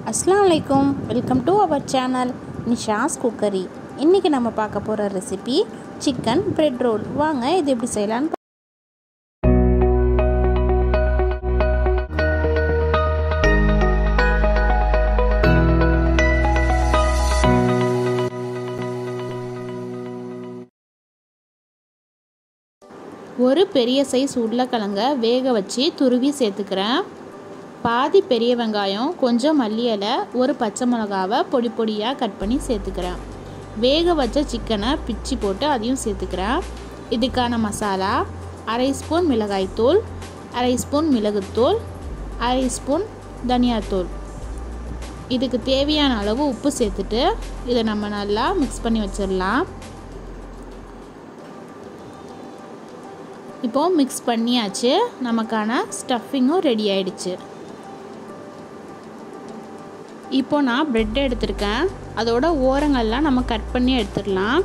அஸ்லாம் வலைக்கும் welcome to our channel Nisha's cookery இன்றைக்கி நம்ம பார்க்க போகிற ரெசிபி சிக்கன் பிரெட் ரோல் வாங்க இது எப்படி செய்யலான்னு பா- ஒரு பெரிய சைஸ் உருளைக்கிழங்க வேக வச்சு துருவி சேர்த்துக்கிறேன் பாதி பெரிய வெங்காயம் கொஞ்சம் மல்லி இலை ஒரு பச்சை மிளகாவை பொடி பொடியாக கட் பண்ணி சேர்த்துக்கிறேன் வேக வச்ச சிக்கனை பிச்சு போட்டு அதையும் சேர்த்துக்கிறேன் இதுக்கான மசாலா அரை ஸ்பூன் மிளகாய்த்தூள் அரை ஸ்பூன் மிளகுத்தூள் அரை ஸ்பூன் தனியாத்தூள் இதுக்கு தேவையான அளவு உப்பு சேர்த்துட்டு இதை நம்ம நல்லா மிக்ஸ் பண்ணி வச்சிடலாம் இப்போது மிக்ஸ் பண்ணியாச்சு நமக்கான ஸ்டஃபிங்கும் ரெடி ஆயிடுச்சு இப்போ நான் ப்ரெட் எடுத்திருக்கேன் அதோட ஓரங்கள்லாம் நம்ம கட் பண்ணி எடுத்துடலாம்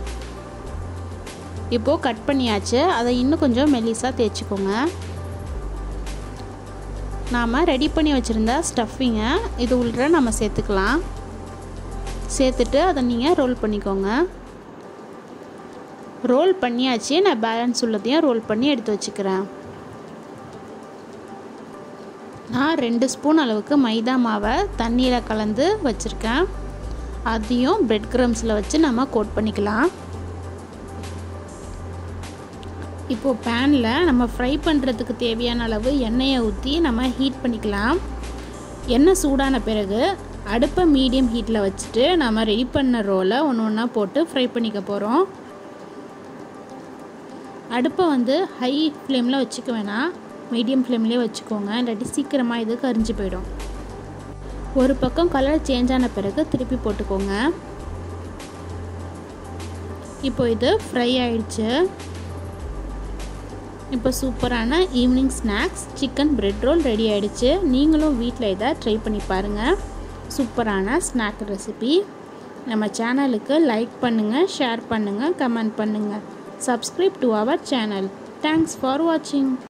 இப்போது கட் பண்ணியாச்சு அதை இன்னும் கொஞ்சம் மெல்லிஸாக தேய்ச்சிக்கோங்க நாம் ரெடி பண்ணி வச்சுருந்த ஸ்டஃபிங்கை இது உள்ள நம்ம சேர்த்துக்கலாம் சேர்த்துட்டு அதை நீங்கள் ரோல் பண்ணிக்கோங்க ரோல் பண்ணியாச்சு நான் பேலன்ஸ் உள்ளதையும் ரோல் பண்ணி எடுத்து வச்சுக்கிறேன் நான் ரெண்டு ஸ்பூன் அளவுக்கு மைதா மாவை தண்ணியில் கலந்து வச்சுருக்கேன் அதையும் பிரெட் க்ரம்ஸில் வச்சு நம்ம கோட் பண்ணிக்கலாம் இப்போது பேனில் நம்ம ஃப்ரை பண்ணுறதுக்கு தேவையான அளவு எண்ணெயை ஊற்றி நம்ம ஹீட் பண்ணிக்கலாம் எண்ணெய் சூடான பிறகு அடுப்பை மீடியம் ஹீட்டில் வச்சுட்டு நம்ம ரெடி பண்ண ரோலை ஒன்று ஒன்றா போட்டு ஃப்ரை பண்ணிக்க போகிறோம் அடுப்பை வந்து ஹை ஃப்ளேமில் வச்சுக்க வேணாம் மீடியம் ஃப்ளேம்லேயே வச்சுக்கோங்க இல்லாட்டி சீக்கிரமாக இது கரிஞ்சு போயிடும் ஒரு பக்கம் கலர் சேஞ்ச் ஆன பிறகு திருப்பி போட்டுக்கோங்க இப்போ இது ஃப்ரை ஆயிடுச்சு இப்போ சூப்பரான evening snacks chicken bread roll ready ஆயிடுச்சு நீங்களும் வீட்டில் இதை ட்ரை பண்ணி பாருங்கள் சூப்பரான ஸ்நாக் ரெசிபி நம்ம சேனலுக்கு லைக் பண்ணுங்கள் ஷேர் பண்ணுங்கள் கமெண்ட் பண்ணுங்கள் subscribe to our channel. Thanks for watching.